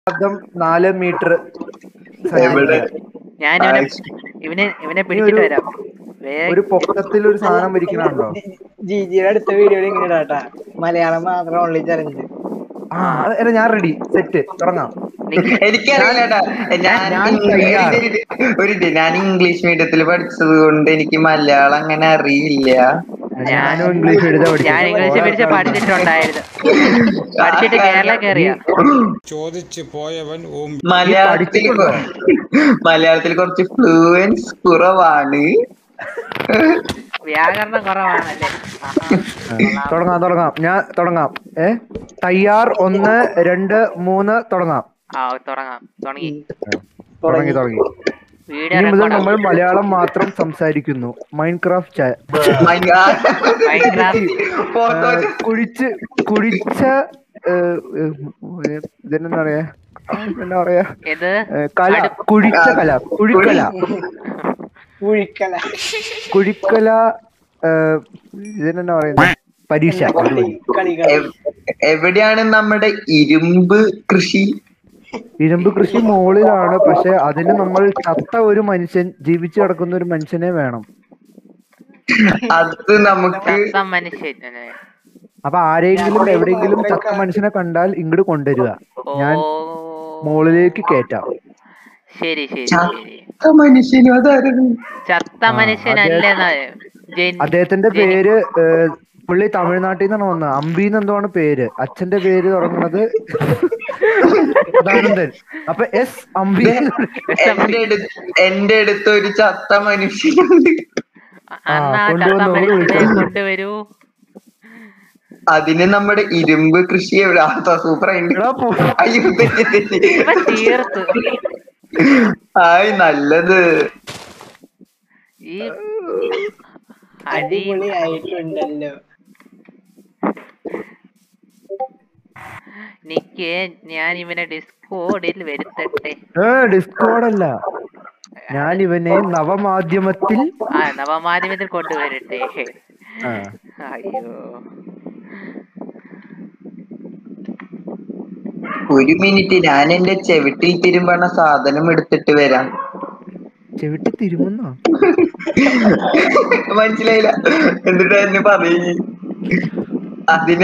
വ്യാസം നാല് മീറ്റർ എവിടെ ഞാൻ ഇവനെ ആ, ഇവനെ ഇവനെ പിടിച്ചിട്ട് ഒരു- വരാം വേഗം ഒരു പൊക്കത്തിൽ ഒരു സാധനം ഇരിക്കണുണ്ടോ ജിജിയുടെ അടുത്ത വീഡിയോയിൽ ഇങ്ങനെ ഇടാട്ടാ മലയാളം മാത്രം ഓൺലി ചലഞ്ച് ആ അത് എടാ ഞാൻ റെഡി സെറ്റ് തുടങ്ങാം നിക്ക്. എനിക്കറിയില്ലടാ ഞാൻ ഞാൻ ഇംഗ്ലീഷ് തയ്യാർ. ഒരു ഇത് ഒരു ഇത് ഞാൻ ഇംഗ്ലീഷ് മീഡിയത്തിൽ പഠിച്ചത് കൊണ്ട് എനിക്ക് മലയാളം അങ്ങനെ അറിയില്ല ഞാനും ഇംഗ്ലീഷ് എഴുതാ ഞാൻ ഇംഗ്ലീഷ് പഠിച്ച് പഠിച്ചിട്ടുണ്ടായിരുന്നു പഠിച്ചിട്ട് കേരള കയറിയ ചോദിച്ചു പോയവൻ ഓം മലയാളത്തിൽ കൊ- മലയാളത്തിൽ കുറച്ച് ഫ്ലുവൻസ് കുറവാണ് വ്യാകരണം കുറവാണല്ലേ ആഹാ. തുടങ്ങാം തുടങ്ങാം ഞാൻ തുടങ്ങാം ഏ തയ്യാർ ഒന്ന് രണ്ട് മൂന്ന് തുടങ്ങാം ആ തുടങ്ങാം തുടങ്ങി തുടങ്ങി തുടങ്ങി വീഡിയോ ഇനി മുതൽ റെക്കോർഡ് നമ്മൾ മലയാളം മാത്രം സംസാരിക്കുന്നു മൈൻക്രാഫ്റ്റ് My God. Minecraft. പുറത്ത് വെച്ച് കുഴിച്ച് കുഴിച്ച ഏ, ഏ, ഇതിനെന്താ പറയാ എന്താ പറയാ ഇത് ഏ, കല അടുപ്പ്. കുഴിച്ച കല കുഴിക്കല കുഴിക്കല കുഴിക്കല ഏ, ഇതിനെന്താ പറയുന്നത് പരീക്ഷ കളി കളികൾ എവ്- എവിടെയാണ് നമ്മുടെ ഇരുമ്പ് കൃഷി ഇരുമ്പ് കൃഷി മുകളിലാണ് പക്ഷെ അതിന് നമ്മൾ ചത്ത ഒരു മനുഷ്യൻ ജീവിച്ചു കിടക്കുന്ന ഒരു മനുഷ്യനെ വേണം അത് നമുക്ക് ചത്ത മനുഷ്യൻ ഏ. അപ്പൊ ആരെങ്കിലും എവിടെയെങ്കിലും ചത്ത മനുഷ്യനെ കണ്ടാൽ ഇങ്ങോട്ട് കൊണ്ടുവരിക ഓ ഞാൻ മുകളിലേക്ക് കേറ്റാം ശരി ശരി ച- ശരി ചത്ത മനുഷ്യനും അതായിരുന്നു ചത്ത ആ, മനുഷ്യനല്ലെന്നാ ജൻ- അദ്ദേഹത്തിന്റെ ജനി- പേര് ഏ, പുള്ളി തമിഴ്നാട്ടിൽ നിന്നാണ് വന്നത് അമ്പീന്ന് എന്താണ് പേര് അച്ഛന്റെ പേര് തുടങ്ങുന്നത് സദാനന്ദൻ അപ്പൊ എസ് അമ്പി എന്ന് എന്റെ അടുത്ത് എന്റെ അടുത്ത് ഒരു ചത്ത മനുഷ്യനുണ്ട് അന്നാ ചത്ത കൊണ്ടുവന്ന് ഒന്ന് മനുഷ്യനെ വിളിച്ചോ. കൊണ്ടുവരൂ അതിന് നമ്മുടെ ഇരുമ്പ് കൃഷി എവിടെ സൂപ്പർ എടാ പോ- അയ്യോ തെറ്റി, തെറ്റി. ഇവ തീർത്തു ആയ് നല്ലത് ഈ അടി അടിപൊളിയായിട്ടുണ്ടല്ലോ നിക്ക് ഞാൻ ഇവനെ ഡിസ്കോഡിൽ വരുത്തട്ടെ ഏ ഡിസ്കോഡ് അല്ല ഞാൻ ഇവനെ നവമാധ്യമത്തിൽ ആ നവമാധ്യമത്തിൽ കൊണ്ടുവരട്ടെ ആ, അയ്യോ ഒരു മിനിറ്റ് ഞാൻ എന്റെ ചെവിട്ടിൽ തിരുമ്പണ സാധനം എടുത്തിട്ട് വരാം ചെവിട്ടി തിരുമുന്നോ മനസ്സിലായില്ല എന്നിട്ട് എന്നെ പറയും അതിന്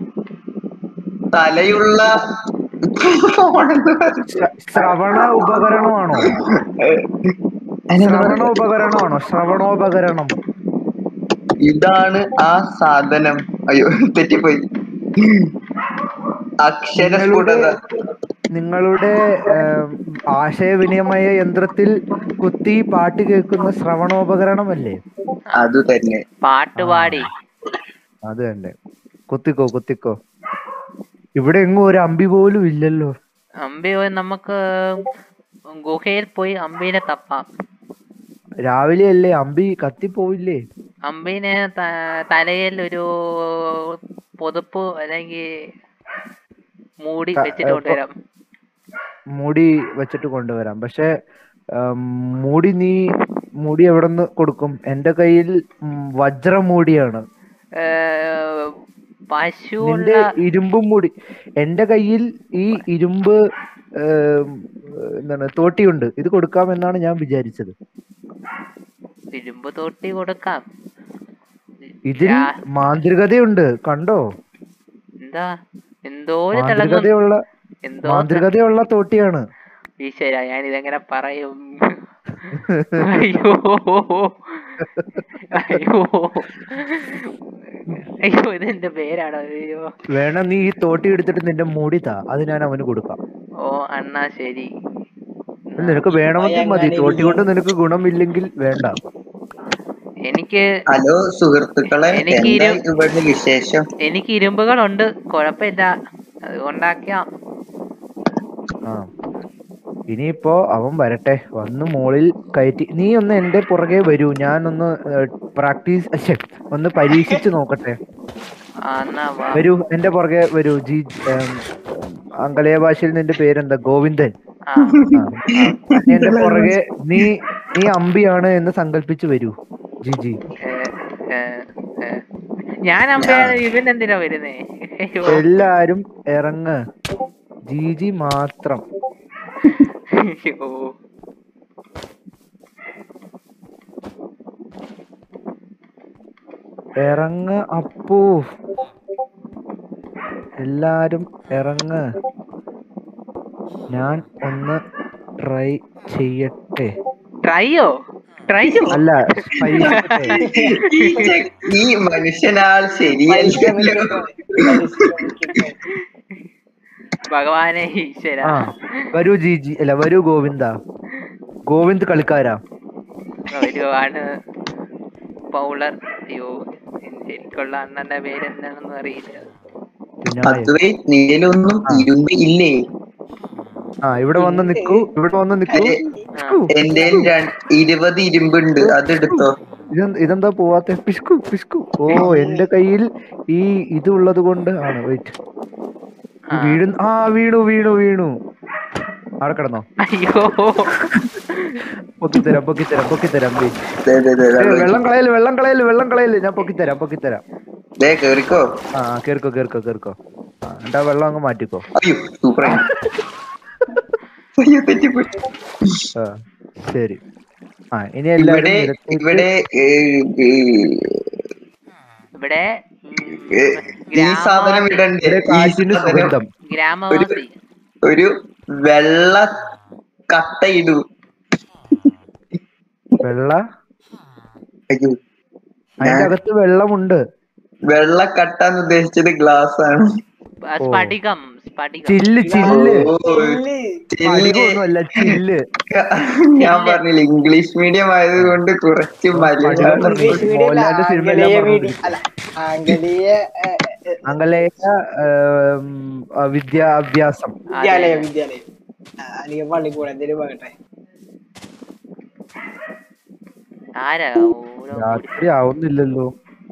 തലയുള്ള ഫോണെന്ന് പറഞ്ഞു. ശ്ര- ശ്രവണ ഉപകരണമാണോ അതിനെന്താ ശ്രവണ പറയാ? ഉപകരണമാണോ ശ്രവണോപകരണം ഇതാണ് ആ സാധനം അയ്യോ തെറ്റിപ്പോയി അക്ഷരസ്ഫുടത നിങ്ങളുടെ ഏം, ആശയവിനിമയ യന്ത്രത്തിൽ കുത്തി പാട്ട് കേൾക്കുന്ന ശ്രവണോപകരണമല്ലേ അത് തന്നെ പാട്ടുപാടി അത് തന്നെ കുത്തിക്കോ കുത്തിക്കോ ഇവിടെ എങ്ങും ഒരു അമ്പി പോലും ഇല്ലല്ലോ അമ്പി പോയി നമുക്ക് ഗുഹയിൽ പോയി അമ്പീനെ തപ്പാം രാവിലെ അല്ലേ അമ്പി കത്തിപ്പോവില്ലേ അമ്പീനെ ത- തലയിൽ ഒരു പൊതുപ്പ് അല്ലെങ്കിൽ മൂടി ത- വെച്ചിട്ട് ഏ, കൊണ്ടുവരാം മൂടി വെച്ചിട്ട് കൊണ്ടുവരാം പക്ഷെ ഉം, മൂടി നീ മൂടി എവിടെ നിന്ന് കൊടുക്കും എന്റെ കയ്യിൽ ഉം, വജ്രമൂടിയാണ് ഏ, പശുവുള്ള നിന്റെ ഇരുമ്പ് മൂടി എന്റെ കയ്യിൽ ഈ ഇരുമ്പ് ഏം, എന്താണ് തോട്ടിയുണ്ട് ഇത് കൊടുക്കാമെന്നാണ് ഞാൻ വിചാരിച്ചത് ഇരുമ്പ് തൊട്ടി കൊടുക്കാം ഇതിൽ രാ- മാന്ത്രികതയുണ്ട് കണ്ടോ എന്താ എന്തോ ഒരു തിളങ്ങും മാന്ത്രികതയുള്ള എന്തോ മാന്ത്രികതയുള്ള തോട്ടിയാണ് ഈശ്വര ഞാൻ ഇതെങ്ങനെ പറയും അയ്യോ അയ്യോ അയ്യോ ഇതെന്റെ പേരാണോ അയ്യോ വേണം നീ ഈ തോട്ടി എടുത്തിട്ട് നിന്റെ മൂടി താ അത് ഞാൻ അവന് കൊടുക്കാം ഓ അണ്ണാ ശരി നിനക്ക് വേണമെങ്കിൽ മതി തോട്ടി കൊണ്ട് നിനക്ക് ഗുണമില്ലെങ്കിൽ വേണ്ട എനിക്ക് ഹലോ സുഹൃത്തുക്കളെ എനിക്ക് എന്താ ഇരു- ഇവിടെ വിശേഷം എനിക്ക് ഇരുമ്പുകളുണ്ട് കുഴപ്പമില്ല അത് കൊണ്ടാക്കിയാ ആ ഇനിയിപ്പോ അവൻ വരട്ടെ വന്ന് മുകളിൽ കയറ്റി നീ ഒന്ന് എന്റെ പുറകെ വരൂ ഞാനൊന്ന് പ്രാക്ടീസ് ശ്ശെ, ഒന്ന് പരീക്ഷിച്ച് നോക്കട്ടെ ആ, എന്നാ വാ. വരൂ എന്റെ പുറകെ വരൂ ജി ഏം, ആംഗലേയ ഭാഷയിൽ നിന്റെ പേരെന്താ ഗോവിന്ദൻ ആ ആ. നീ എന്റെ പുറകെ നീ നീ അമ്പിയാണ് എന്ന് സങ്കല്പിച്ച് വരൂ ജി ജി ഏ, ഏ, ഏ. ഞാൻ അമ്പയാണ് ഇവൻ എന്തിനാ വരുന്നേ അയ്യോ എല്ലാരും ഇറങ്ങ് ജി ജി മാത്രം അയ്യോ. ഇറങ്ങ അപ്പൂ എല്ലാരും ഇറങ്ങ് ഞാൻ ഒന്ന് ട്രൈ ചെയ്യട്ടെ ട്രൈയോ ട്രൈയോ അല്ല പരീക്ഷിക്കട്ടെ. ഈ ചെ- ഈ മനുഷ്യനാൾ ശരിയല്ലല്ലോ ഭഗവാനെ ഈശ്വര ആ വരൂ ജി ജി അല്ല വരൂ ഗോവിന്ദ ഗോവിന്ദ് കളിക്കാരാ വരുവാണ് പൗളർ അയ്യോ ശരിക്കുള്ള അണ്ണന്റെ പേര് എന്താണെന്ന് അറിയില്ല പിന്നെ അതുവേ നീലൊന്നും ഇരുമ്പ് ഇല്ലേ ആ ഇവിടെ വന്ന് നിക്കൂ ഇവിടെ വന്ന് നിക്കൂ അതെ. ആ, എന്റെ ഇരുപത് ഇരുമ്പുണ്ട് അതെടുത്തോ ഇതെന്ത് ഇതെന്താ പോവാത്തെ പിഷ്കു പിഷ്കു ഓ എന്റെ കയ്യിൽ ഈ ഇത് ഉള്ളത് കൊണ്ട് ആണ് വെയിറ്റ് ആ. വീഴു ആ വീണു വീണു വീണു അവിടെ കിടന്നോ അയ്യോ പൊക്കിത്തരാം പൊക്കിത്തരാം പൊക്കിത്തരാം wait. ദേ, ദേ, ദേ, ഏയ്, ദേ, വെള്ളം കളയല് വെള്ളം കളയല് വെള്ളം കളയല് ഞാൻ പൊക്കിത്തരാം പൊക്കിത്തരാം ദേ കേറിക്കോ ആ കേറിക്കോ കേറിക്കോ കേറിക്കോ ആ എന്നിട്ട് ആ വെള്ളം അങ്ങ് മാറ്റിക്കോ അയ്യോ സൂപ്പർ അയ്യോ തെറ്റിപ്പോയി ആ ശരി ആ ഇനി എല്ലാവരും ഇവിടെ നിരത്തേക്ക് ഇവിടെ ഏ, ഏ, ഇവിടെ ഉം, ഏ, ഈ സാധനം ഗ്രാമവാസി ഇടണ്ടേ ഇവിടെ ഈ കാറ്റിന് സാധനം സുഗന്ധം ഗ്രാമവാസി ഒരു വെള്ള കട്ട ഇടൂ വെള്ള അയ്യോ അതിന്റെ അകത്ത് വെള്ളമുണ്ട് വെള്ള കട്ട എന്ന് ഉദ്ദേശിച്ചത് ഗ്ലാസ് ആണ് ആ, സ്ഫടികം സ്ഫടികം ചില്ല് ചില്ല് ഓ, ചില്ല്. ഒന്നുമല്ല ചില്ല് ഞാൻ പറഞ്ഞില്ല ഇംഗ്ലീഷ് മീഡിയം ആയതുകൊണ്ട് കുറച്ച് മലയാളം ഇംഗ്ലീഷ് മീഡിയം മോഹൻലാലിന്റെ സിനിമ എല്ലാം ആംഗലേയ പറഞ്ഞു മീഡിയം അല്ല ആംഗലേയ ഏ, ഏ, ആംഗലേയ ഏം, ആ, വിദ്യാഭ്യാസം വിദ്യാലയം വിദ്യാലയം ആ, അല്ലെങ്കിൽ പള്ളിക്കൂടം എന്തെങ്കിലും പറയട്ടെ ആരാ ഓരോ രാത്രി ആവുന്നില്ലല്ലോ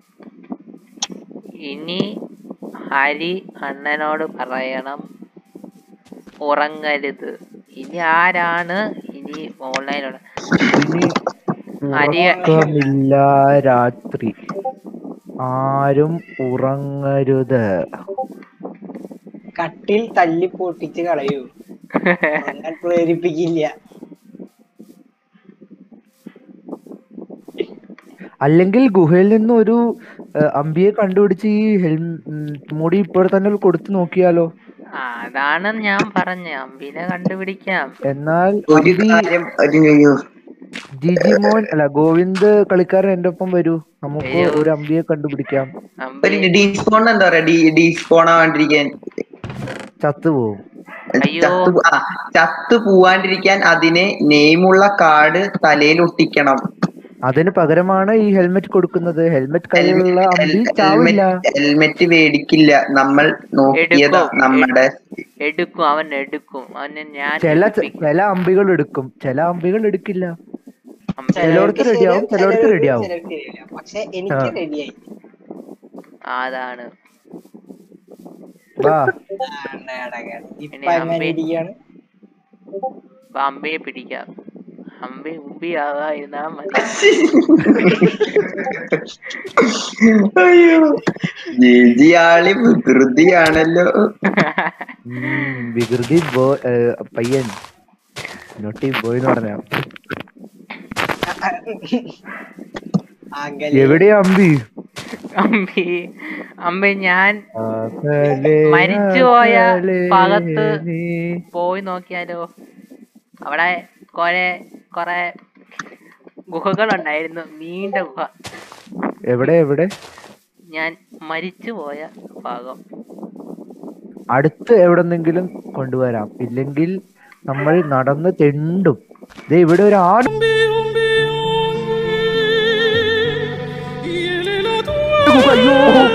ഇനി ഹരി അണ്ണനോട് പറയണം ഉറങ്ങരുത് ഇനി ആരാണ് ഇനി ഓൺലൈനിലുള്ള ഇനി ഹരിയ ഉറക്കമില്ല രാത്രി ആരും ഉറങ്ങരുത് കട്ടിൽ തല്ലി പൊട്ടിച്ച് കളയൂ ഞാൻ പ്രേരിപ്പിക്കില്ല അല്ലെങ്കിൽ ഗുഹയിൽ നിന്ന് ഒരു ഏഹ്, അമ്പിയെ കണ്ടുപിടിച്ച് ഈ ഹെൽ മുടി ഇപ്പോൾ തന്നെ കൊടുത്തു നോക്കിയാലോ ആ, അതാണ് ഞാൻ പറഞ്ഞ അമ്പിനെ കണ്ടുപിടിക്കാം എന്നാൽ ഒരു അമ്പി കാര്യം അയ്യോ ജിജി മോൻ അല്ല ഗോവിന്ദ് കളിക്കാരൻ എന്റെ ഒപ്പം വരൂ നമുക്ക് വരൂ. ഒരു അമ്പിയെ കണ്ടുപിടിക്കാം അമ്പി ഒരു ഡീസ്പോൺ എന്താ പറയാ ഡി ഡീസ്പോൺ ആവാണ്ടിരിക്കാൻ ചത്തുപോകും അയ്യോ. ചത്തു പോ- ആ ചത്തു പോവാണ്ടിരിക്കാൻ അതിന് നെയിമുള്ള കാർഡ് തലയിൽ ഒട്ടിക്കണം അതിന് പകരമാണ് ഈ ഹെൽമെറ്റ് കൊടുക്കുന്നത് ഹെൽമെറ്റ് കയ്യിലുള്ള അമ്പി ചാവില്ല ഹെൽമെറ്റ് മേടിക്കില്ല നമ്മൾ നോക്കിയതാ എടുക്കും. നമ്മുടെ എടുക്കും അവൻ എടുക്കും അവനെ ഞാൻ ചില എടുപ്പിക്കും. ചില അമ്പികൾ എടുക്കും ചില അമ്പികൾ എടുക്കില്ല അമ്പി- ചിലവർക്ക് ചിലർക്ക് റെഡിയാവും ശരിയാവും, ചിലവർക്ക് ചിലർക്ക് റെഡിയാവും ചിലർക്ക് ശരിയാവില്ല. പക്ഷെ എനിക്ക് ആ. റെഡിയായി അതാണ് വാ ഇപ്പൊ ഇനി എങ്ങനെ അമ്പി- ഇരിക്കുകയാണ് അപ്പൊ അമ്പയെ പിടിക്കാം അമ്പി ഉമ്പി ആകാതിരുന്നാ മതി അയ്യോ ജി ആളി വികൃതിയാണല്ലോ ഉം, വികൃതി ബോ ഏഹ്, പയ്യൻ നോട്ടി ബോയ് എന്ന് പറഞ്ഞ ആംഗലേയ എവിടെയാ അമ്പി അമ്പി അമ്പി ഞാൻ അകലെ, മരിച്ചുപോയ അകലെ ഭാഗത്ത് നീ. പോയി നോക്കിയാലോ അവിടെ കൊറേ കൊറേ ഗുഹകളുണ്ടായിരുന്നു നീണ്ട ഗുഹ എവിടെ എവിടെ ഞാൻ മരിച്ചു പോയ ഭാഗം അടുത്ത് എവിടെന്നെങ്കിലും കൊണ്ടുവരാം ഇല്ലെങ്കിൽ നമ്മൾ നടന്ന് തെണ്ടും ദേ ഇവിടെ ഒരു ആട് അയ്യോ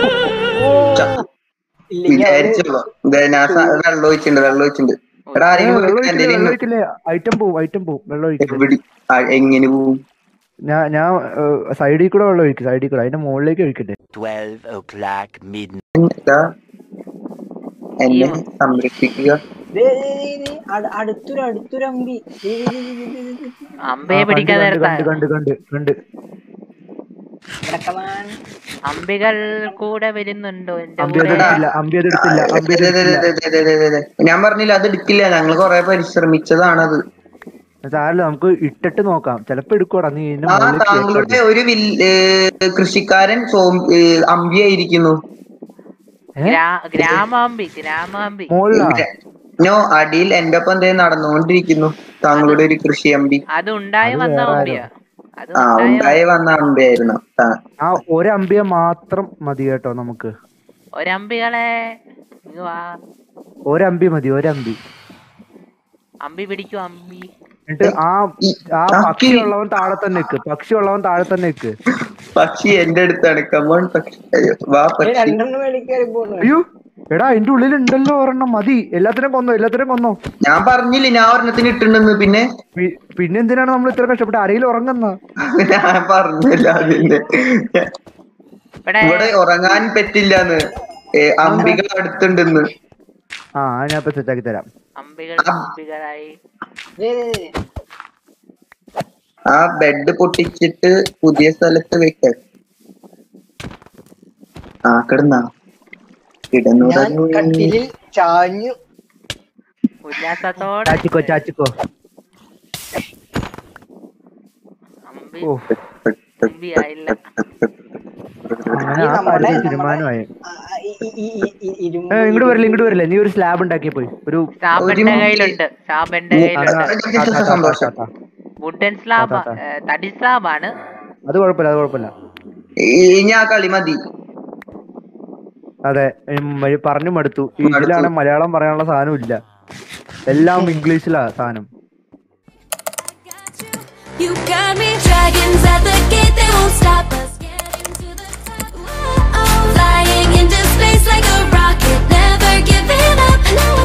ഇല്ലെങ്കിൽ അവര് വിചാരിച്ചോ ദേ ഞാൻ സ- വെള്ളം ഒഴിച്ചിട്ടുണ്ട് വെള്ളം ഒഴിച്ചിട്ടുണ്ട് എടാ ഏ, ആരെങ്കിലും വെള്ളം വിളിക്കാൻ ഒഴിക്കില്ലേ എന്തെങ്കിലും വെള്ളം ഒഴിക്കില്ലേ ഐറ്റം പോവും ഐറ്റം പോവും വെള്ളം ഒഴിക്കില്ലേ എവിടെ ആ, എങ്ങനെ പോവും ഞാൻ ഞാൻ സൈഡിൽ കൂടെ വെള്ളം ഒഴിക്കും സൈഡിൽ കൂടെ അതിന്റെ മുകളിലേക്ക് ഒഴിക്കട്ടെ 12 o'clock midnight. ഇതാ, എന്നെ സംരക്ഷിക്കുക ദേ, ദേ, ദേ, ദേ, അട്- അടുത്തൊരു അടുത്തൊരു അമ്പി ദേ, ദേ, ദേ, ദേ, ദേ, ദേ, ദേ. ആ, അമ്പയെ കണ്ട്, പിടിക്കാൻ കണ്ട്, നേരത്താ കണ്ട് കണ്ട് കണ്ട് കണ്ട് ഇവിടെ come on. അമ്പികൾ കൂടെ വരുന്നുണ്ടോ എന്റെ അമ്പി കൂടെ അതെടുത്തില്ല അമ്പി അതെടുത്തില്ല അമ്പി ദേ, ദേ, ദേ, അതെടുത്തില്ല ദേ, ദേ, ദേ, ദേ, ദേ. ഞാൻ പറഞ്ഞില്ല അത് എടുക്കില്ല ഞങ്ങൾ കൊറേ പരിശ്രമിച്ചതാണത് സാരല്ല നമുക്ക് ഇട്ടിട്ട് നോക്കാം ചെലപ്പോ എടുക്കൂടാ നീ ഇതിന്റെ ആ മുകളിൽ താങ്കളുടെ കേറ്റാം. ഒരു വിൽ- ഏ, കൃഷിക്കാരൻ സോം- ഏ, അമ്പിയായിരിക്കുന്നു ഏ? ഗ്രാ- ഗ്രാമാമ്പി ഗ്രാമാമ്പി മുകളിലാ നോ അടിയിൽ എന്റെ ഒപ്പം എന്തേ നടന്നുകൊണ്ടിരിക്കുന്നു താങ്കളുടെ ഒരു കൃഷി അമ്പി അത് ഉണ്ടായി അത് വന്ന വേറെ അമ്പിയാ അത് ആ ഉണ്ടായി ഉണ്ടായി വന്ന അമ്പിയായിരുന്നു ആ, ആ ഒരമ്പിയെ മാത്രം മതി കേട്ടോ നമുക്ക് ഒരമ്പികളെ ഇങ്ങ് വാ ഒരമ്പി മതി ഒരമ്പി അമ്പി പിടിക്കൂ അമ്പി എന്നിട്ട് ആ ഈ- ആ ആ പക്ഷി കിളി- ഉള്ളവൻ താഴെ തന്നെ നിക്ക് പക്ഷി ഉള്ളവൻ താഴെ തന്നെ നിക്ക് പക്ഷി എന്റെ അടുത്താണ് കമോൺ പക്ഷി അയ്യോ, വാ ഏയ് പക്ഷി രണ്ടെണ്ണം മേടിക്കാറി പോണു അയ്യോ എടാ എന്റെ ഉള്ളിൽ ഉണ്ടല്ലോ ഒരെണ്ണം മതി എല്ലാത്തിനും കൊന്നോ എല്ലാത്തിനും കൊന്നോ ഞാൻ പറഞ്ഞില്ലേ ഞാൻ ഒരെണ്ണത്തിന് ഇട്ടുണ്ടെന്ന് പിന്നെ പി- പിന്നെ എന്തിനാണ് നമ്മൾ ഇത്ര കഷ്ടപ്പെട്ട് അരയിൽ ഉറങ്ങുന്ന ഞാൻ പറഞ്ഞില്ല അതിന്റെ ഇവിടെ ഇവിടെ ഉറങ്ങാൻ പറ്റില്ലാന്ന് ഏ, അമ്പികൾ അടുത്തുണ്ടെന്ന് ആ അത് ഞാൻ ഇപ്പൊ സെറ്റാക്കി തരാം അമ്പികൾ അമ്പികളായി ആ ബെഡ് പൊട്ടിച്ചിട്ട് പുതിയ സ്ഥലത്ത് വെക്ക ആ കിടന്നാ ഞാൻ കിടന്നുറങ്ങി കട്ടിലിൽ ചാഞ്ഞു ഉല്ലാസത്തോടെ ചാച്ചിക്കോ ചാച്ചിക്കോ അമ്പി ഓ അമ്പി ആയില്ല അങ്ങനെ ഈ ആ നമ്മുടെ- കാര്യത്തിൽ തീരുമാനമായി ആ, ഈ- ഈ- ഈ- ഈ- ഈ- ഇരുമ്പ് ഏ, ഇങ്ങോട്ട് വരില്ല ഇങ്ങോട്ട് വരില്ല നീ ഒരു സ്ലാബ് ഉണ്ടാക്കിയ പോയി ഒരു സാമ്പന്റെ ഒരു- കയ്യിലുണ്ട് സാമ്പന്റെ ആ, കയ്യിലുണ്ട് ആ, ആ, ആ, സന്തോഷം. ആ, ആ. വുഡൻ സ്ലാബ് ആ, ആ, തടി സ്ലാബാണ് അത് കുഴപ്പമില്ല അത് കുഴപ്പമില്ല ഇനി ആ കളി മതി അതെ ഉം, മ- പറഞ്ഞു മടുത്തു ഈ മടുത്തു. ഇതിലാണ് മലയാളം പറയാനുള്ള സാധനം ഇല്ല എല്ലാം ഇംഗ്ലീഷിലാ സാധനം You got me dragons at the gate, they won't stop us getting to the top. Whoa, flying into space like a rocket, never giving up. No,